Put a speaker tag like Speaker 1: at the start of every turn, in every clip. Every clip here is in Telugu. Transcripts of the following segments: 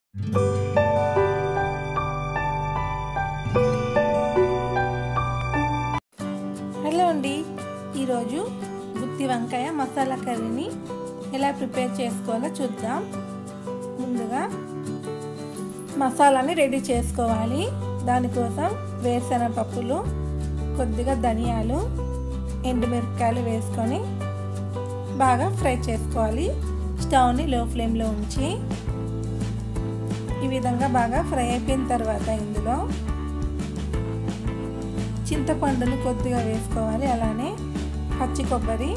Speaker 1: హలో అండి ఈరోజు గుత్తి వంకాయ మసాలా కర్రీని ఎలా ప్రిపేర్ చేసుకోవాలో చూద్దాం ముందుగా మసాలాని రెడీ చేసుకోవాలి దానికోసం వేరుశనగ పప్పులు కొద్దిగా ధనియాలు ఎండుమిరపకాయలు వేసుకొని బాగా ఫ్రై చేసుకోవాలి స్టవ్ని లో ఫ్లేమ్లో ఉంచి ఈ విధంగా బాగా ఫ్రై అయిపోయిన తర్వాత ఇందులో చింతపండును కొద్దిగా వేసుకోవాలి అలానే పచ్చి కొబ్బరి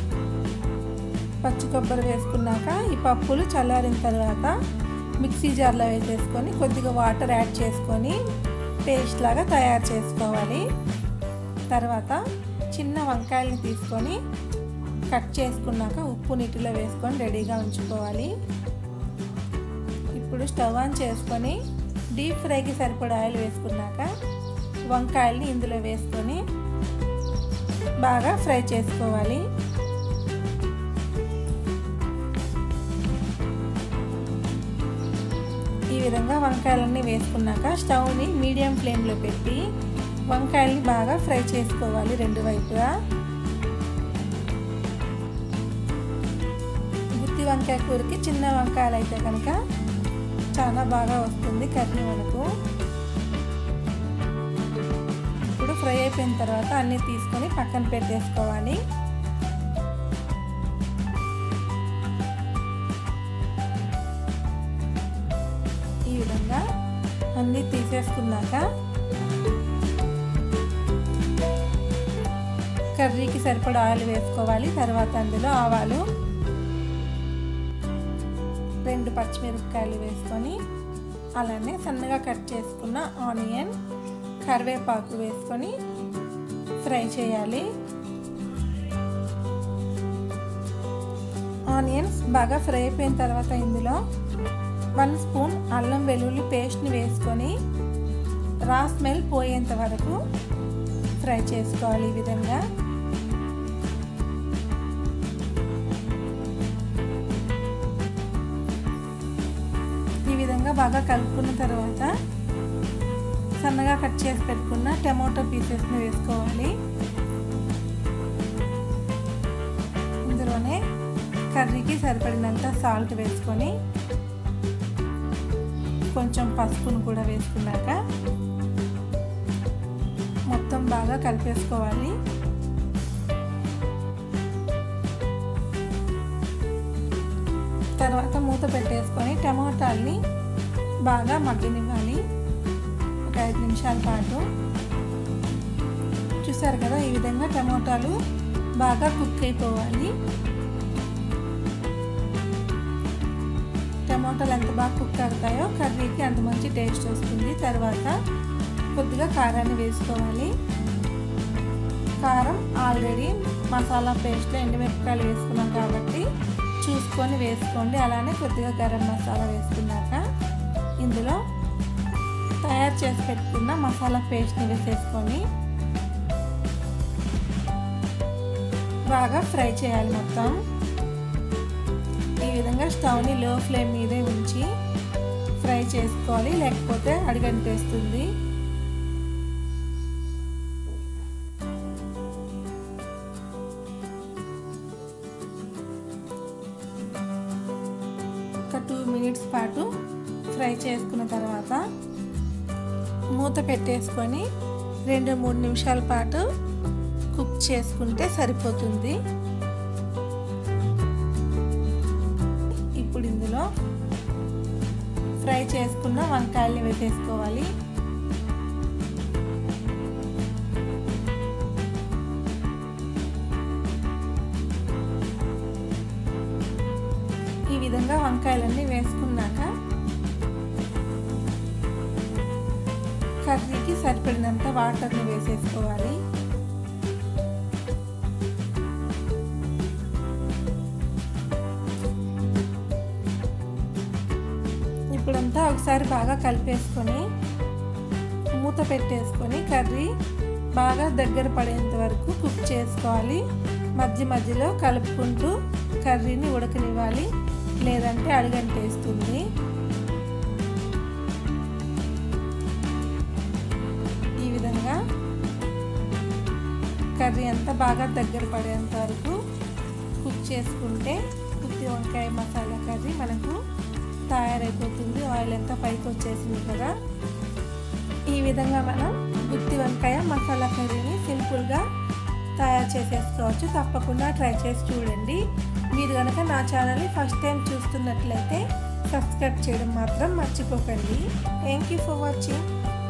Speaker 1: పచ్చి కొబ్బరి వేసుకున్నాక ఈ పప్పులు చల్లారిన తర్వాత మిక్సీ జార్లో వేసేసుకొని కొద్దిగా వాటర్ యాడ్ చేసుకొని పేస్ట్ లాగా తయారు చేసుకోవాలి తర్వాత చిన్న వంకాయల్ని తీసుకొని కట్ చేసుకున్నాక ఉప్పు నీటిలో వేసుకొని రెడీగా ఉంచుకోవాలి ఇప్పుడు స్టవ్ ఆన్ చేసుకొని డీప్ ఫ్రైకి సరిపడా ఆయిల్ వేసుకున్నాక వంకాయల్ని ఇందులో వేసుకొని బాగా ఫ్రై చేసుకోవాలి ఈ విధంగా వంకాయలన్నీ వేసుకున్నాక స్టవ్ని మీడియం ఫ్లేమ్లో పెట్టి వంకాయల్ని బాగా ఫ్రై చేసుకోవాలి రెండు వైపులా గుత్తి వంకాయ కూరకి చిన్న వంకాయలు అయితే కనుక చాలా బాగా వస్తుంది కర్రీ మనకు ఇప్పుడు ఫ్రై అయిపోయిన తర్వాత అన్నీ తీసుకొని పక్కన పెట్టేసుకోవాలి ఈ విధంగా అన్నీ తీసేసుకున్నాక కర్రీకి సరిపడా ఆయిల్ వేసుకోవాలి తర్వాత అందులో ఆవాలు రెండు పచ్చిమిరపకాయలు వేసుకొని అలానే సన్నగా కట్ చేసుకున్న ఆనియన్ కరివేపాకు వేసుకొని ఫ్రై చేయాలి ఆనియన్స్ బాగా ఫ్రై అయిపోయిన తర్వాత ఇందులో వన్ స్పూన్ అల్లం వెల్లుల్లి పేస్ట్ని వేసుకొని రా స్మెల్ పోయేంత వరకు ఫ్రై చేసుకోవాలి ఈ విధంగా ఈ విధంగా బాగా కలుపుకున్న తర్వాత సన్నగా కట్ చేసి పెట్టుకున్న టమాటో పీసెస్ని వేసుకోవాలి ఇందులోనే కర్రీకి సరిపడినంత సాల్ట్ వేసుకొని కొంచెం పసుపును కూడా వేసుకున్నాక మొత్తం బాగా కలిపేసుకోవాలి తర్వాత మూత పెట్టేసుకొని టమాటాల్ని బాగా మగ్గనివ్వాలి ఒక ఐదు నిమిషాల పాటు చూసారు కదా ఈ విధంగా టమాటాలు బాగా కుక్ అయిపోవాలి టమాటాలు ఎంత బాగా కుక్ అవుతాయో కర్రీకి అంత మంచి టేస్ట్ వస్తుంది తర్వాత కొద్దిగా కారాన్ని వేసుకోవాలి కారం ఆల్రెడీ మసాలా పేస్ట్లో ఎండుమిరపకాయలు వేసుకున్నాం కాబట్టి చూసుకొని వేసుకోండి అలానే కొద్దిగా గరం మసాలా వేసుకున్నాక ఇందులో తయారు చేసి పెట్టుకున్న మసాలా పేస్ట్ని వేసేసుకొని బాగా ఫ్రై చేయాలి మొత్తం ఈ విధంగా స్టవ్ని లో ఫ్లేమ్ మీదే ఉంచి ఫ్రై చేసుకోవాలి లేకపోతే అడిగంటేస్తుంది ఒక టూ మినిట్స్ పాటు ఫ్రై చేసుకున్న తర్వాత మూత పెట్టేసుకొని రెండు మూడు నిమిషాల పాటు కుక్ చేసుకుంటే సరిపోతుంది ఇప్పుడు ఇందులో ఫ్రై చేసుకున్న వంకాయల్ని వేసేసుకోవాలి ఈ విధంగా వంకాయలన్నీ వేసుకున్నాక కర్రీకి సరిపడినంత వాటర్ని వేసేసుకోవాలి ఇప్పుడంతా ఒకసారి బాగా కలిపేసుకొని మూత పెట్టేసుకొని కర్రీ బాగా దగ్గర పడేంత వరకు కుక్ చేసుకోవాలి మధ్య మధ్యలో కలుపుకుంటూ కర్రీని ఉడకనివ్వాలి లేదంటే అడుగంటేస్తుంది ఎంత బాగా దగ్గర పడేంత వరకు కుక్ చేసుకుంటే గుత్తి వంకాయ మసాలా కర్రీ మనకు తయారైపోతుంది ఆయిల్ ఎంత పైకి వచ్చేసింది కదా ఈ విధంగా మనం గుత్తి వంకాయ మసాలా కర్రీని సింపుల్గా తయారు చేసేసుకోవచ్చు తప్పకుండా ట్రై చేసి చూడండి మీరు కనుక నా ఛానల్ని ఫస్ట్ టైం చూస్తున్నట్లయితే సబ్స్క్రైబ్ చేయడం మాత్రం మర్చిపోకండి థ్యాంక్ యూ ఫర్ వాచింగ్